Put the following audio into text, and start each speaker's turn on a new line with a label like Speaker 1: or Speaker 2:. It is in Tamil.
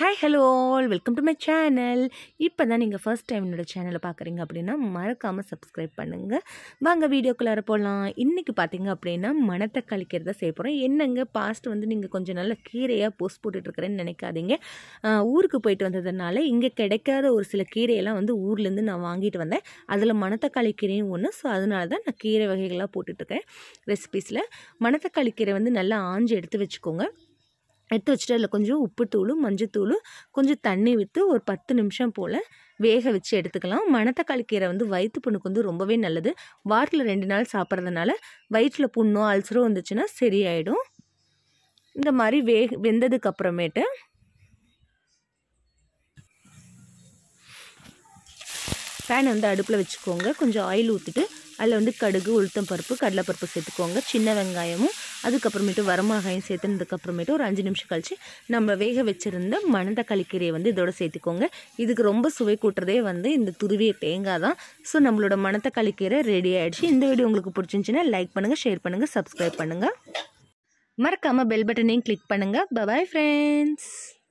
Speaker 1: hi hello all welcome to my channel இப்போ தான் நீங்கள் ஃபர்ஸ்ட் டைம் என்னோட சேனலை பார்க்குறீங்க அப்படின்னா மறக்காமல் சப்ஸ்கிரைப் பண்ணுங்கள் வாங்க வீடியோக்குள்ளார போகலாம் இன்றைக்கி பார்த்தீங்க அப்படின்னா மணத்தை கழிக்கிறத செய்ய போகிறோம் என்னங்க பாஸ்ட் வந்து நீங்கள் கொஞ்சம் நல்ல கீரையாக போஸ்ட் போட்டுட்ருக்கிறேன்னு நினைக்காதீங்க ஆஹ், ஊருக்கு போயிட்டு வந்ததுனால இங்கே கிடைக்காத ஒரு சில கீரையெல்லாம் வந்து ஊர்லேருந்து நான் வாங்கிட்டு வந்தேன் அதில் மணத்தக்காளி கீரையும் ஒன்று ஸோ அதனால தான் நான் கீரை வகைகளாக போட்டுட்ருக்கேன் ரெசிபீஸில் மணத்தக்காளி கீரை வந்து நல்லா ஆஞ்சு எடுத்து வச்சுக்கோங்க எடுத்து வச்சுட்டு அதில் கொஞ்சம் உப்புத்தூளும் மஞ்சத்தூளும் கொஞ்சம் தண்ணி விட்டு ஒரு பத்து நிமிஷம் போல் வேக வச்சு எடுத்துக்கலாம் மணத்தக்காளி கீரை வந்து வயிற்று புண்ணுக்கு வந்து ரொம்பவே நல்லது வாரத்தில் ரெண்டு நாள் சாப்பிட்றதுனால வயிற்றில் புண்ணோ அல்சரோ வந்துச்சுன்னா சரியாயிடும் இந்த மாதிரி வே வெந்ததுக்கு அப்புறமேட்டு பேன் வந்து அடுப்பில் வச்சுக்கோங்க கொஞ்சம் ஆயில் ஊற்றிட்டு அதில் வந்து கடுகு உளுத்தம் பருப்பு கடலைப்பருப்பு சேர்த்துக்கோங்க சின்ன வெங்காயமும் அதுக்கப்புறமேட்டு வரமிளகாயும் சேர்த்துனதுக்கப்புறமேட்டு ஒரு அஞ்சு நிமிஷம் கழிச்சு நம்ம வேக வச்சுருந்த மணத்தக்காளி கீரையை வந்து இதோட சேர்த்துக்கோங்க இதுக்கு ரொம்ப சுவை கூட்டுறதே வந்து இந்த துருவிய தேங்காய் தான் ஸோ நம்மளோட மணத்தக்காளி கீரை ரெடி ஆயிடுச்சு இந்த வீடியோ உங்களுக்கு பிடிச்சிருந்துச்சின்னா லைக் பண்ணுங்கள் ஷேர் பண்ணுங்கள் சப்ஸ்கிரைப் பண்ணுங்கள் மறக்காமல் பெல் பட்டனையும் கிளிக் பண்ணுங்கள் பபாய் ஃப்ரெண்ட்ஸ்